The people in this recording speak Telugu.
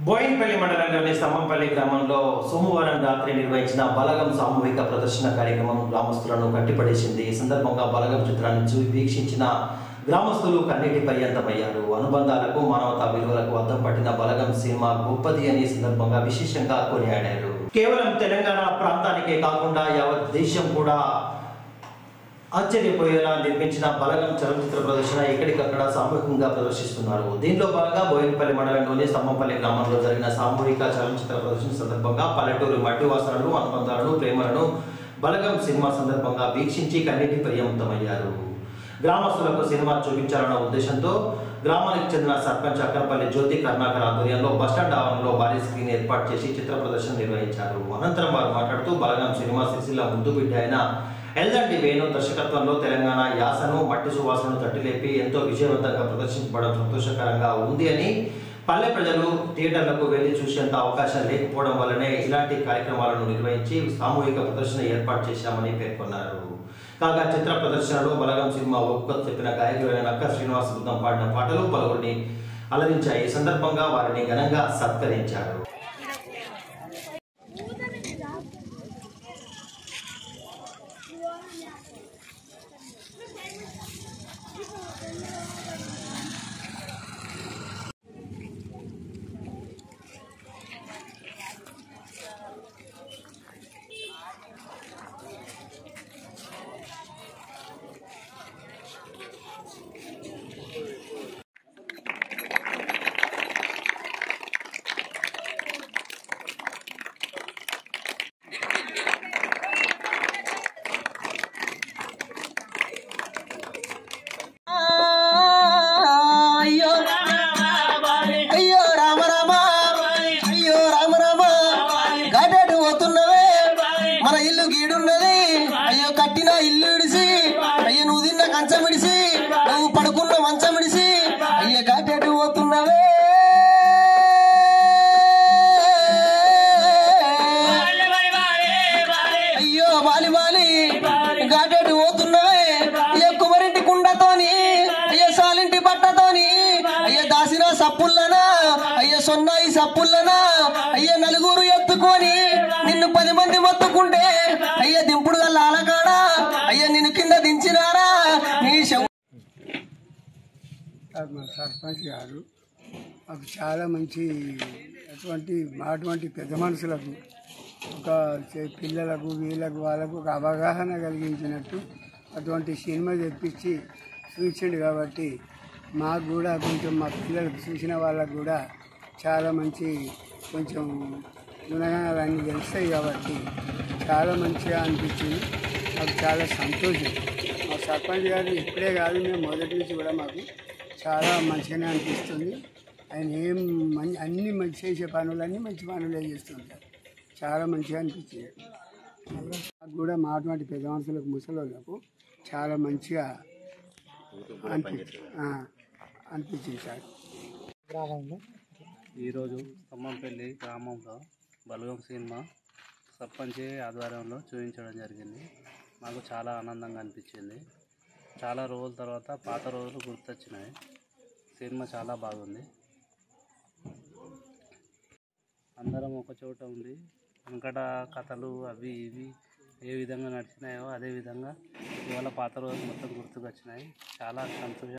బోయిన్పల్లి మండలంలోని స్తంభంపల్లి గ్రామంలో సోమవారం రాత్రి నిర్వహించిన బలగం సామూహిక ప్రదర్శన కార్యక్రమం గ్రామస్తులను కట్టిపడేసింది ఈ సందర్భంగా బలగం చిత్రాన్ని చూ వీక్షించిన గ్రామస్తులు కన్నీటి పర్యంతమయ్యారు అనుబంధాలకు మానవతా విలువలకు అద్దం పట్టిన బలగం సినిమా గొప్పది అని ఈ సందర్భంగా విశేషంగా కొనియాడారు కేవలం తెలంగాణ ప్రాంతానికే కాకుండా యావత్ దేశం కూడా ఆశ్చర్యపోయేలా నిర్మించిన బలగం చలనచిత్ర ప్రదర్శన ఎక్కడికక్కడ సామూహికంగా ప్రదర్శిస్తున్నారు దీనిలో భాగంగా బోయినపల్లి మండలంలోని స్తంభంపల్లి గ్రామంలో జరిగిన సామూహిక చలనచిత్ర ప్రదర్శన సందర్భంగా పల్లెటూరు మట్టి వాసనలు అనుబంధాలను ప్రేమలను బలగం సినిమా సందర్భంగా వీక్షించి కన్నీటి పర్యంతమయ్యారు గ్రామస్తులకు సినిమా చూపించాలన్న ఉద్దేశంతో గ్రామానికి చెందిన సర్పంచ్ అక్కరపల్లి జ్యోతి కర్ణాకర్ ఆధ్వర్యంలో బస్టాండ్ ఆవరణలో భారీ స్క్రీన్ ఏర్పాటు చేసి చిత్ర ప్రదర్శన నిర్వహించారు అనంతరం వారు మాట్లాడుతూ బలగం సినిమా సిరిసిల్ల ముద్దు బిడ్డ అయిన ఎల్దండి వేణు దర్శకత్వంలో తెలంగాణ యాసను మట్టి సువాసనను తట్టిలేపి ఎంతో విజయవంతంగా ప్రదర్శించబడడం సంతోషకరంగా ఉంది అని పల్లె ప్రజలు థియేటర్లకు వెళ్లి చూసేంత అవకాశం లేకపోవడం వల్లనే ఇలాంటి కార్యక్రమాలను నిర్వహించి సామూహిక ప్రదర్శన ఏర్పాటు చేశామని పేర్కొన్నారు కాగా చిత్ర ప్రదర్శనలో బలగం సినిమా ఒప్పుకొత్త చెప్పిన గాయకులైన నక్క శ్రీనివాస బృందం పాడిన పాటలు పలువురిని అలరించాయి ఈ సందర్భంగా వారిని ఘనంగా సత్కరించారు అయ్యో అయ్యో రామ రామ అయ్యో రామ రామ గాడాడు పోతున్నవే మన ఇల్లు గీడున్నది అయ్యో కట్టిన ఇల్లు ఇడిసి అయ్యో నువ్వు తిన్న కంచం ఇడిసి నువ్వు పడుకున్న మంచం ఇడిసి అయ్యో గాడాడు పోతున్నవే అయ్యో వాలి వాలి గాడాడు పోతున్నవే అయ్యో కుమరింటి కుండతోని అయ్యో సాలింటి బట్టతోని అయ్యో దాసిన సప్పుల్లనా అయ్యో సొన్నాయి సప్పుల్లనా అయ్యో నలుగురు ఎత్తుకొని నిన్ను పది మంది మొత్తుకుంటే అయ్యో దింపుడు గల్ల ఆలకాడా అయ్యో నిన్ను కింద దించినారా నీ శవ మా సర్పంచ్ గారు మాకు చాలా మంచి అటువంటి మా అటువంటి పెద్ద మనుషులకు ఒక చే- పిల్లలకు వీళ్ళకు వాళ్ళకు ఒక అవగాహన కలిగించినట్టు అటువంటి సినిమా తెప్పించి చూసిండు కాబట్టి మాకు కూడా కొంచెం మా పిల్లలకు చూసిన వాళ్ళకు కూడా చాలా మంచి కొంచెం గుణగణాలు అన్నీ తెలుస్తాయి కాబట్టి చాలా మంచిగా అనిపించింది మాకు చాలా సంతోషం మా సర్పంచ్ గారు ఇప్పుడే కాదు మేము మొదటి నుంచి కూడా మాకు చాలా మంచిగానే అనిపిస్తుంది ఆయన ఏం మంచి అన్ని మంచి చేసే పనులన్నీ మంచి పనులే చేస్తుంటారు చాలా మంచిగా అనిపించింది నాకు కూడా మా అటువంటి పెద్ద మనుషులకు ముసలోళ్ళకు చాలా మంచిగా అనిపించింది ఆ, అనిపించింది సార్ ఈరోజు ఖమ్మంపల్లి గ్రామంలో బలగం సినిమా సర్పంచ్ ఆధ్వర్యంలో చూపించడం జరిగింది మాకు చాలా ఆనందంగా అనిపించింది చాలా రోజుల తర్వాత పాత రోజులు గుర్తొచ్చినాయి సినిమా చాలా బాగుంది అందరం ఒక చోట ఉండి వెనకట కథలు అవి ఇవి ఏ విధంగా నడిచినాయో అదే విధంగా ఇవాళ పాత రోజులు మొత్తం గుర్తుకొచ్చినాయి చాలా సంతోషం